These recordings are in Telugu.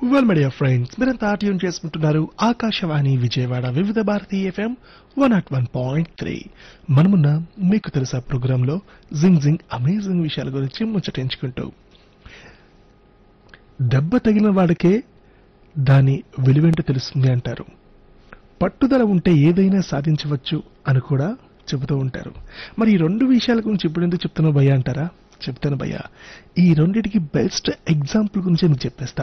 వెల్ మీడియా ఫ్రెండ్స్ మీరంతా ట్యూన్ చేసుకుంటున్నారు Akashvani Vijayawada Vividh Bharati FM one nought one point three మనమున్న మీకు తెలుసా ప్రోగ్రామ్ లో జింగ్ జింగ్ అమేజింగ్ విషయాల గురించి ముచ్చటించుకుంటూ దెబ్బ తగిలిన వాడికే దాని విలువేంటో తెలుస్తుంది అంటారు పట్టుదల ఉంటే ఏదైనా సాధించవచ్చు అని కూడా చెబుతూ ఉంటారు మరి ఈ రెండు విషయాల గురించి ఇప్పుడు ఎందుకు చెప్తున్నావు భయ్యా అంటారా చెప్తాను భయ్యా ఈ రెండిటికి బెస్ట్ ఎగ్జాంపుల్ గురించి మీకు చెప్పేస్తా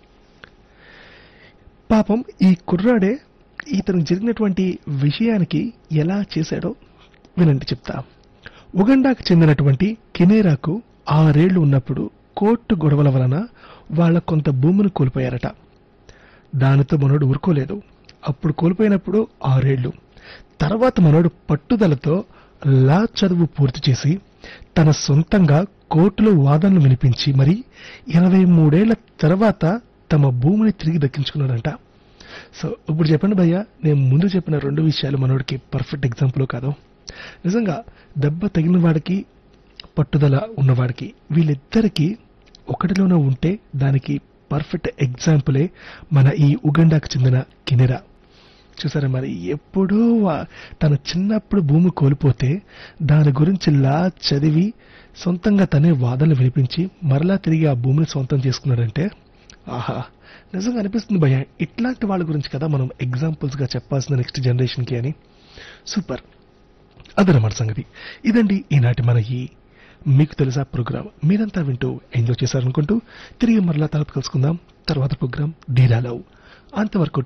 పాపం ఈ కుర్రాడే ఇతనికి జరిగినటువంటి విషయానికి ఎలా చేశాడో వినండి చెప్తా ఉగండాకు చెందినటువంటి కినేరాకు ఆరేళ్లు ఉన్నప్పుడు కోర్టు గొడవల వలన వాళ్ళ కొంత భూమిని కోల్పోయారట దానితో మనోడు ఊరుకోలేదు అప్పుడు కోల్పోయినప్పుడు ఆరేళ్లు తర్వాత మనోడు పట్టుదలతో లా చదువు పూర్తి చేసి తన సొంతంగా కోర్టులో వాదనలు వినిపించి మరి ఇరవై మూడేళ్ల తర్వాత తమ భూమిని తిరిగి దక్కించుకున్నాడంట సో ఇప్పుడు చెప్పండి భయ్య నేను ముందు చెప్పిన రెండు విషయాలు మనోడికి పర్ఫెక్ట్ ఎగ్జాంపుల్ కాదు నిజంగా దెబ్బ తగిలిన వాడికి పట్టుదల ఉన్నవాడికి వీళ్ళిద్దరికీ ఒకటిలోనే ఉంటే దానికి పర్ఫెక్ట్ ఎగ్జాంపులే మన ఈ ఉగండాకు చెందిన కినెరా చూసారా మరి ఎప్పుడో వా- తన చిన్నప్పుడు భూమి కోల్పోతే దాని గురించి లా చదివి సొంతంగా తనే వాదనలు వినిపించి మరలా తిరిగి ఆ భూమిని సొంతం చేసుకున్నాడంటే ఆహా నిజంగా అనిపిస్తుంది భయ ఇట్లాంటి వాళ్ళ గురించి కదా మనం ఎగ్జాంపుల్స్ గా చెప్పాల్సిన నెక్స్ట్ జనరేషన్ కి అని సూపర్ అదనమాట సంగతి ఇదండి ఈనాటి మన ఈ మీకు తెలుసా ప్రోగ్రామ్ మీరంతా వింటూ ఎంజాయ్ చేశారనుకుంటూ తిరిగి మరలా తలపు కలుసుకుందాం తర్వాత ప్రోగ్రామ్ డీలాలో అంతవరకు